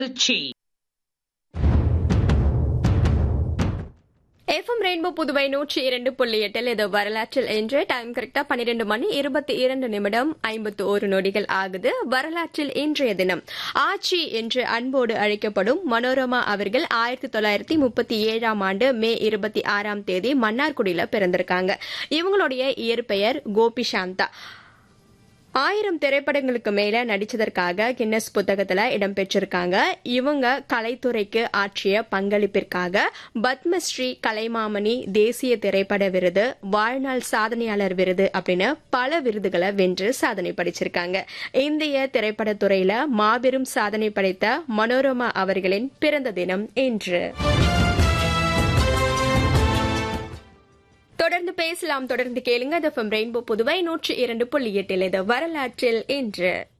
Trichy FM rainbow Puduvai நூற்றி இரண்டு புள்ளி எட்டில் இது வரலாற்றில் என்று டைம் கரெக்டா பன்னிரெண்டு மணி இருபத்தி இரண்டு நிமிடம் ஐம்பத்து ஒரு நொடிகள் ஆகுது வரலாற்றில் இன்றைய தினம் ஆச்சி என்று அன்போடு அழைக்கப்படும் மனோரமா அவர்கள் ஆயிரத்தி தொள்ளாயிரத்தி முப்பத்தி ஏழாம் ஆண்டு மே இருபத்தி ஆறாம் தேதி மன்னார்குடியில பிறந்திருக்காங்க இவங்களுடைய இயற்பெயர் கோபி சாந்தா ஆயிரம் திரைப்படங்களுக்கு மேல நடிச்சதற்காக கின்னஸ் புத்தகத்துல இடம்பெற்றிருக்காங்க இவங்க கலைத்துறைக்கு ஆற்றிய பங்களிப்பிற்காக பத்மஸ்ரீ கலைமாமணி தேசிய திரைப்பட விருது வாழ்நாள் சாதனையாளர் விருது அப்படின்னு பல விருதுகளை வென்று சாதனை படைச்சிருக்காங்க இந்திய திரைப்படத்துறையில மாபெரும் சாதனை படைத்த மனோரமா அவர்களின் பிறந்த தினம் இன்று தொடர்ந்து பேசலாம் தொடர்ந்து கேளுங்க ரெயின்போ புதுவை நூற்றி இரண்டு புள்ளி எட்டில் இது வரலாற்றில் இன்று